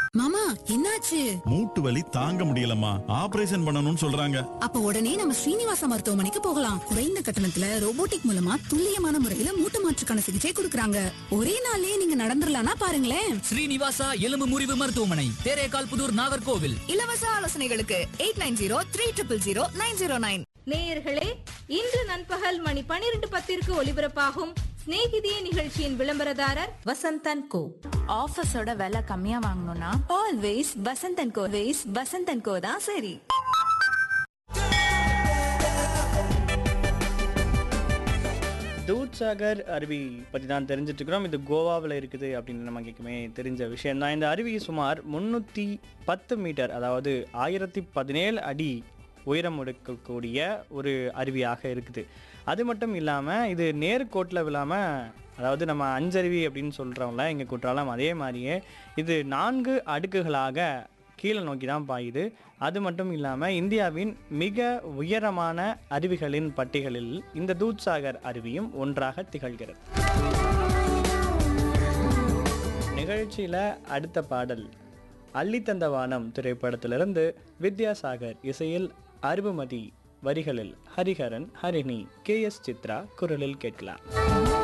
மாமா என்னாச்சு மூட்டு வலி தாங்க முடியலம்மா ஆபரேஷன் பண்ணணும்னு சொல்றாங்க அப்ப உடனே நம்ம ஸ்ரீனிவாச மருத்துவமனைக்கு போகலாம் குறைந்த கட்டணத்துல ரோபோட்டிக் மூலமா துல்லியமான முறையில மூட்டு மாற்றுக்கான சிகிச்சை கொடுக்கறாங்க ஒரே நாள்லயே நீங்க நடந்துடலாம்னா பாருங்களேன் ஸ்ரீனிவாசா எலும்பு முறிவு மருத்துவமனை தேரேகால் புதூர் நாகர்கோவில் இலவச ஆலோசனைகளுக்கு eight nine zero three triple zero nine zero nine நேயர்களே இன்று நண்பகல் மணி பனிரெண்டு பத்திற்கு ஒலிபரப்பாகும் சிநேகிதியே நிகழ்ச்சியின் விளம்பரதாரர் வசந்தன் கோ ஆஃபர்ஸோட விலை கம்மியா வாங்கணும்னா always Vasanthan co ways Vasanthan co தான் சரி தூத்சாகர் அருவி பற்றி தான் தெரிஞ்சுட்டு இருக்கிறோம் இது கோவாவில் இருக்குது அப்படின்னு நமக்கு ஏற்கனவே தெரிஞ்ச விஷயம் தான் இந்த அருவி சுமார் முந்நூற்றி பத்து மீட்டர் அதாவது ஆயிரத்தி பதினேழு அடி உயரம் எடுக்கக்கூடிய ஒரு அருவியாக இருக்குது அது மட்டும் இல்லாமல் இது நேர்கோட்டில் விழாமல் அதாவது நம்ம அஞ்சருவி அப்படின்னு சொல்கிறோம்ல இங்கே குற்றாலம் அதே மாதிரியே இது நான்கு அடுக்குகளாக கீழே நோக்கி தான் பாயுது அது மட்டும் இல்லாமல் இந்தியாவின் மிக உயரமான அருவிகளின் பட்டியலில் இந்த தூத்சாகர் அருவியும் ஒன்றாக திகழ்கிறது நிகழ்ச்சியில் அடுத்த பாடல் அள்ளித்தந்த வானம் திரைப்படத்திலிருந்து வித்யாசாகர் இசையில் அருபமதி வரிகளில் ஹரிஹரன் ஹரிணி கே எஸ் சித்ரா குரலில் கேட்கலாம்